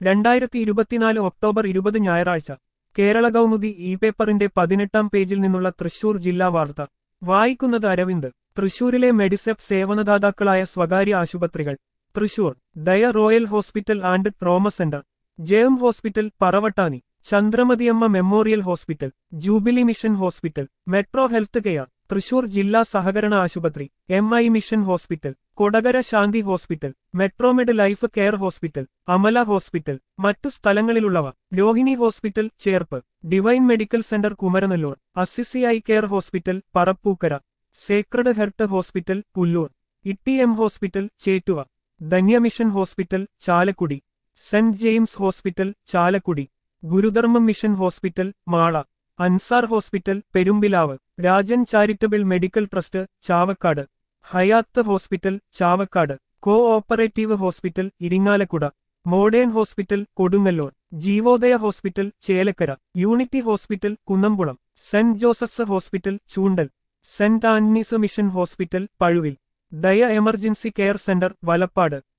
രണ്ടായിരത്തി ഇരുപത്തിനാല് ഒക്ടോബർ ഇരുപത് ഞായറാഴ്ച കേരള കൗമുദി ഇ പേപ്പറിന്റെ പതിനെട്ടാം പേജിൽ നിന്നുള്ള തൃശൂർ ജില്ലാ വാർത്ത വായിക്കുന്നത് അരവിന്ദ് തൃശൂരിലെ മെഡിസെപ് സേവനദാതാക്കളായ സ്വകാര്യ ആശുപത്രികൾ Thrissur Daya royal hospital and trauma centre JM hospital Paravattani Chandramathiyamma memorial hospital jubilee mission hospital metro health care Thrissur ജില്ലാ സഹകരണ ആശുപത്രി M I mission hospital Kodakara Shanthi hospital Metromed life care hospital Amala hospital മറ്റു സ്ഥലങ്ങളിലുള്ളവ Rohini hospital Cherpu divine medical centre Kumaranellur Assisi eye care hospital Parappukkara sacred heart hospital Pullur Itty M hospital Chettuva Dhanya mission hospital Chalakudy സെന്റ് James hospital Chalakudy Gurudharmam mission hospital Mala Ansar hospital Perumpilavu Rajan charitable medical trust Chavakkad Hayath hospital Chavakkad cooperative hospital Irinjalakuda modern hospital Kodungallur Jeevodaya hospital Chelakkara unity hospital Kunnamkulam saint Joseph's hospital Choondal saint Antony's mission hospital Pazhuvil Daya emergency care centre Valappad